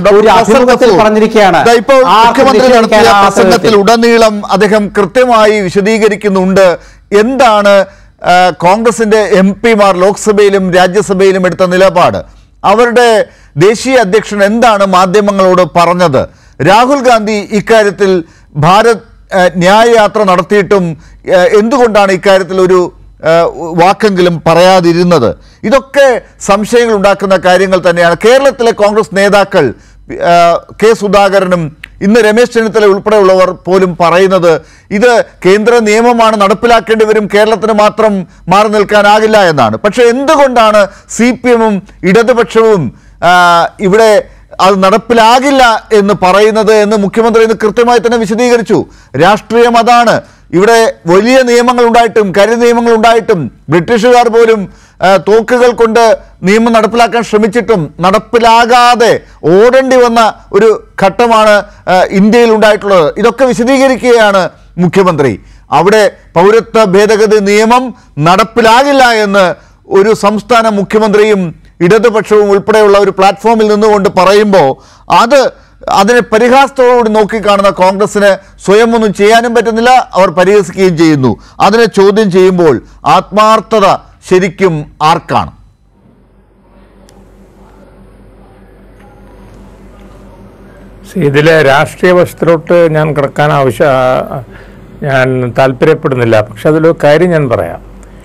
Doctor ഒരു ഫസൽ അഭിമുഖത്തിൽ ഗഫൂർ. പറഞ്ഞിരിക്കുകയാണ് ദാ ഇപ്പോൾ ആർക്കും മുഖ്യമന്ത്രി നടത്തിയ നിഷേധിക്കാനാവാത്ത പ്രസംഗത്തിൽ വിധത്തിൽ. ഉടനീളം അദ്ദേഹം കൃത്യമായി വിശദീകരിക്കുന്നുണ്ട് എന്താണ് ആ, കോൺഗ്രസിന്റെ എം പിമാർ ലോക്സഭയിലും രാജ്യസഭയിലും എടുത്ത നിലപാട് അവരുടെ ദേശീയ അധ്യക്ഷൻ എന്താണ് മാധ്യമങ്ങളോട് പറഞ്ഞത് രാഹുൽ ഗാന്ധി ഇക്കാര്യത്തിൽ ഭാരത് ആ, ന്യായയാത്ര നടത്തിയിട്ടും ആ, എന്തുകൊണ്ടാണ് ഇക്കാര്യത്തിൽ ഒരു ആ, വാക്കെങ്കിലും പറയാതിരുന്നത് ഇതൊക്കെ സംശയങ്ങൾ ഉണ്ടാക്കുന്ന കാര്യങ്ങൾ തന്നെയാണ് കേരളത്തിലെ കോൺഗ്രസ് നേതാക്കൾ ആ, കെ സുധാകരനും ഇന്ന് രമേശ് ചെന്നിത്തല ഉൾപ്പെടെയുള്ളവർ പോലും പറയുന്നത് ഇത് കേന്ദ്ര നിയമമാണ് നടപ്പിലാക്കേണ്ടി വരും കേരളത്തിന് മാത്രം മാറി നിൽക്കാനാകില്ല എന്നാണ് പക്ഷെ എന്തുകൊണ്ടാണ് സി പി എമ്മും ഇടതുപക്ഷവും ആ, ഇവിടെ അത് നടപ്പിലാകില്ല എന്ന് പറയുന്നത് എന്ന് മുഖ്യമന്ത്രി ഇന്ന് കൃത്യമായി തന്നെ വിശദീകരിച്ചു രാഷ്ട്രീയം അതാണ് ഇവിടെ വലിയ നിയമങ്ങൾ ഉണ്ടായിട്ടും കരി നിയമങ്ങൾ ഉണ്ടായിട്ടും ബ്രിട്ടീഷുകാർ പോലും ആ, തോക്കുകൾ കൊണ്ട് നിയമം നടപ്പിലാക്കാൻ ശ്രമിച്ചിട്ടും നടപ്പിലാകാതെ ഓടേണ്ടി വന്ന ഒരു ഘട്ടമാണ് ആ, ഇന്ത്യയിൽ ഉണ്ടായിട്ടുള്ളത് ഇതൊക്കെ വിശദീകരിക്കുകയാണ് മുഖ്യമന്ത്രി അവിടെ പൗരത്വ ഭേദഗതി നിയമം നടപ്പിലാകില്ല എന്ന് ഒരു സംസ്ഥാന മുഖ്യമന്ത്രിയും ഇടതുപക്ഷവും ഉൾപ്പെടെയുള്ള ഒരു പ്ലാറ്റ്ഫോമിൽ നിന്നുകൊണ്ട് പറയുമ്പോൾ അത് അതിനെ പരിഹാസത്തോടുകൂടി നോക്കിക്കാണുന്ന കോൺഗ്രസിന് സ്വയം ഒന്നും ചെയ്യാനും പറ്റുന്നില്ല അവർ പരിഹസിക്കുകയും ചെയ്യുന്നു അതിനെ ചോദ്യം ചെയ്യുമ്പോൾ ആത്മാർത്ഥത ശരിക്കും ആർക്കാണ് ഇതിലെ രാഷ്ട്രീയ വശത്തിലോട്ട് ഞാൻ കിടക്കാൻ ആവശ്യ ഞാൻ താല്പര്യപ്പെടുന്നില്ല പക്ഷെ അതിലൊരു കാര്യം ഞാൻ പറയാം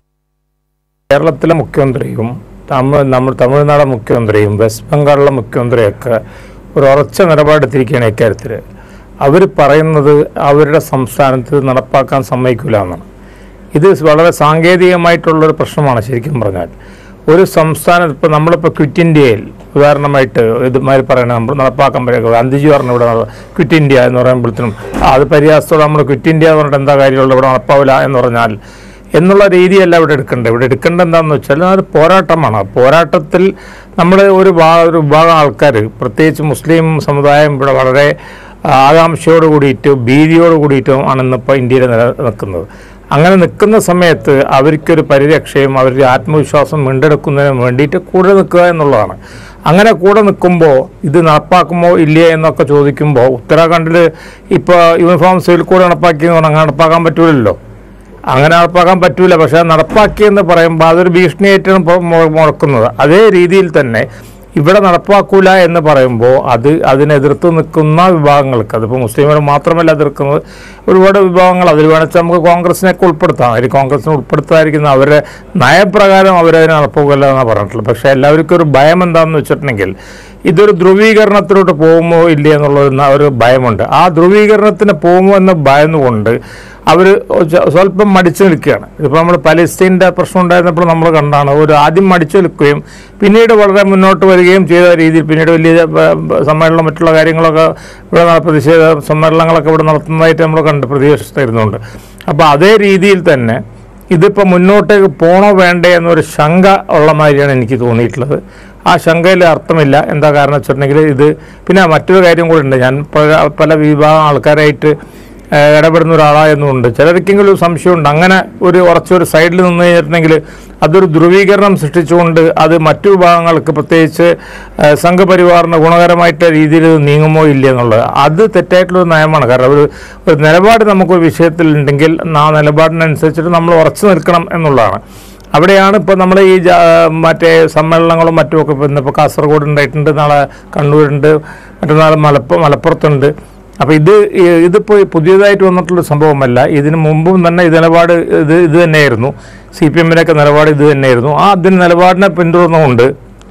കേരളത്തിലെ മുഖ്യമന്ത്രിയും തമിഴ് നമ്മൾ തമിഴ്നാട് മുഖ്യമന്ത്രിയും വെസ്റ്റ് ബംഗാളിലെ മുഖ്യമന്ത്രിയൊക്കെ ഒരു ഉറച്ച നിലപാടെത്തിരിക്കുകയാണ് ഇക്കാര്യത്തിൽ അവർ പറയുന്നത് അവരുടെ സംസ്ഥാനത്ത് ഇത് നടപ്പാക്കാൻ സമ്മതിക്കില്ല എന്നാണ് ഇത് വളരെ സാങ്കേതികമായിട്ടുള്ളൊരു പ്രശ്നമാണ് ശരിക്കും പറഞ്ഞാൽ ഒരു സംസ്ഥാനത്ത് ഇപ്പോൾ നമ്മളിപ്പോൾ ക്വിറ്റ് ഇന്ത്യയിൽ ഉദാഹരണമായിട്ട് ഇതുമാതിരി പറയണ നമ്മൾ നടപ്പാക്കാൻ പറ്റുക ഗാന്ധിജി പറഞ്ഞു ഇവിടെ നട- ക്വിറ്റ് ഇന്ത്യ എന്ന് പറയുമ്പോഴത്തേനും ആ, അത് പരിഹാസത്തോടെ നമ്മൾ ക്വിറ്റ് ഇന്ത്യ എന്ന് പറഞ്ഞിട്ട് എന്താ കാര്യമുള്ളത് ഇവിടെ നടപ്പാവില്ല എന്ന് പറഞ്ഞാൽ എന്നുള്ള രീതിയല്ല ഇവിടെ എടുക്കേണ്ടത് ഇവിടെ എടുക്കേണ്ടത് എന്താണെന്ന് വെച്ചാൽ അത് പോരാട്ടമാണ് ആ പോരാട്ടത്തിൽ നമ്മൾ ഒരു ഭാ ഒരു വിഭാഗം ആൾക്കാർ പ്രത്യേകിച്ച് മുസ്ലിം സമുദായം ഇവിടെ വളരെ ആകാംക്ഷയോട് കൂടിയിട്ട് ഭീതിയോട് കൂടിയിട്ടും ആണ് ഇന്നിപ്പോൾ ഇന്ത്യയിൽ നില നിൽക്കുന്നത് അങ്ങനെ നിൽക്കുന്ന സമയത്ത് അവർക്കൊരു പരിരക്ഷയും അവരുടെ ആത്മവിശ്വാസം വീണ്ടെടുക്കുന്നതിനും വേണ്ടിയിട്ട് കൂടെ നിൽക്കുക എന്നുള്ളതാണ് അങ്ങനെ കൂടെ നിൽക്കുമ്പോൾ ഇത് നടപ്പാക്കുമോ ഇല്ലേ എന്നൊക്കെ ചോദിക്കുമ്പോൾ ഉത്തരാഖണ്ഡിൽ ഇപ്പോൾ യൂണിഫോം സിവിൽ കോഡ് നടപ്പാക്കിയെന്ന് പറഞ്ഞാൽ അങ്ങനെ നടപ്പാക്കാൻ പറ്റൂലല്ലോ അങ്ങനെ നടപ്പാക്കാൻ പറ്റൂല പക്ഷെ അത് നടപ്പാക്കിയെന്ന് പറയുമ്പോൾ അതൊരു ഭീഷണിയായിട്ടാണ് ഇപ്പോൾ മു- മുഴക്കുന്നത് അതേ രീതിയിൽ തന്നെ ഇവിടെ നടപ്പാക്കൂല എന്ന് പറയുമ്പോൾ അത് അതിനെ എതിർത്ത് നിൽക്കുന്ന വിഭാഗങ്ങൾക്ക് അതിപ്പോൾ മുസ്ലിമുകൾ മാത്രമല്ല എതിർക്കുന്നത് ഒരുപാട് വിഭാഗങ്ങൾ അതിൽ വേണമെച്ചാൽ നമുക്ക് കോൺഗ്രസിനെയൊക്കെ ഉൾപ്പെടുത്താം അതിൽ കോൺഗ്രസിനെ ഉൾപ്പെടുത്താതിരിക്കുന്ന അവരുടെ നയപ്രകാരം അവരതിനെ നടപ്പാക്കില്ല എന്നാണ് പറഞ്ഞിട്ടുള്ളത് പക്ഷേ എല്ലാവർക്കും ഒരു ഭയം എന്താണെന്ന് വെച്ചിട്ടുണ്ടെങ്കിൽ ഇതൊരു ധ്രുവീകരണത്തിലോട്ട് പോകുമോ ഇല്ലേ എന്നുള്ള ഒരു ന- ഒരു ഭയമുണ്ട് ആ ധ്രുവീകരണത്തിന് പോകുമോ എന്ന് ഭയന്നുകൊണ്ട് അവർ സ്വല്പം മടിച്ചു നിൽക്കുകയാണ് ഇപ്പോൾ നമ്മൾ പലസ്തീൻ്റെ പ്രശ്നം ഉണ്ടായിരുന്നപ്പോൾ നമ്മൾ കണ്ടാണ് ഒരു ആദ്യം മടിച്ചു നിൽക്കുകയും പിന്നീട് വളരെ മുന്നോട്ട് വരികയും ചെയ്ത രീതിയിൽ പിന്നീട് വലിയ ബ- ബ- സമ്മേളനം മറ്റുള്ള കാര്യങ്ങളൊക്കെ ഇവിടെ നട- പ്രതിഷേധ സമ്മേളനങ്ങളൊക്കെ ഇവിടെ നടത്തുന്നതായിട്ട് നമ്മൾ കണ്ട് പ്രതീക്ഷിച്ചിരുന്നുണ്ട് അപ്പോൾ അതേ രീതിയിൽ തന്നെ ഇതിപ്പോൾ മുന്നോട്ടേക്ക് പോണോ വേണ്ടേ എന്നൊരു ശങ്ക ഉള്ള മാതിരിയാണ് എനിക്ക് തോന്നിയിട്ടുള്ളത് ആ ശങ്കയിൽ അർത്ഥമില്ല എന്താ കാരണം വെച്ചിട്ടുണ്ടെങ്കിൽ ഇത് പിന്നെ മറ്റൊരു കാര്യം കൂടി ഉണ്ട് ഞാൻ പല പല വിഭാഗം ആൾക്കാരായിട്ട് ഏഹ്, ഇടപെടുന്ന ഒരാളായെന്നുണ്ട് ചിലർക്കെങ്കിലും ഒരു സംശയമുണ്ട് അങ്ങനെ ഒരു ഉറച്ചൊരു സൈഡിൽ നിന്ന് കഴിഞ്ഞിട്ടുണ്ടെങ്കിൽ അതൊരു ധ്രുവീകരണം സൃഷ്ടിച്ചുകൊണ്ട് അത് മറ്റു വിഭാഗങ്ങൾക്ക് പ്രത്യേകിച്ച് ഏഹ്, സംഘപരിവാറിന് ഗുണകരമായിട്ട് രീതിയിൽ ഇത് നീങ്ങുമോ ഇല്ല എന്നുള്ളത് അത് തെറ്റായിട്ടുള്ളൊരു നയമാണ് കാരണം ഒരു ഒരു നിലപാട് നമുക്കൊരു വിഷയത്തിൽ ഉണ്ടെങ്കിൽ ആ നിലപാടിനനുസരിച്ചിട്ട് നമ്മൾ ഉറച്ചു നിൽക്കണം എന്നുള്ളതാണ് അവിടെയാണ് ഇപ്പോൾ നമ്മൾ ഈ ജാ- മറ്റേ സമ്മേളനങ്ങളും മറ്റുമൊക്കെ ഇപ്പോൾ ഇന്നിപ്പോൾ കാസർഗോഡ് ഉണ്ടായിട്ടുണ്ട് നാളെ കണ്ണൂരുണ്ട് മറ്റന്നാൾ മലപ്പ മലപ്പുറത്തുണ്ട് അപ്പോൾ ഇത് ഈ- ഇതിപ്പോൾ പുതിയതായിട്ട് വന്നിട്ടുള്ള സംഭവമല്ല ഇതിന് മുമ്പും തന്നെ ഈ നിലപാട് ഇത് ഇത് തന്നെയായിരുന്നു സി പി എമ്മിനൊക്കെ നിലപാട് ഇത് തന്നെയായിരുന്നു ആ അതിന് നിലപാടിനെ പിന്തുടർന്നുകൊണ്ട്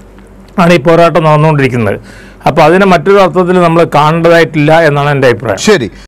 ആണ് ഈ പോരാട്ടം നടന്നുകൊണ്ടിരിക്കുന്നത് അപ്പോൾ അതിനെ മറ്റൊരു അർത്ഥത്തിൽ നമ്മൾ കാണേണ്ടതായിട്ടില്ല എന്നാണ് എൻ്റെ അഭിപ്രായം ശരി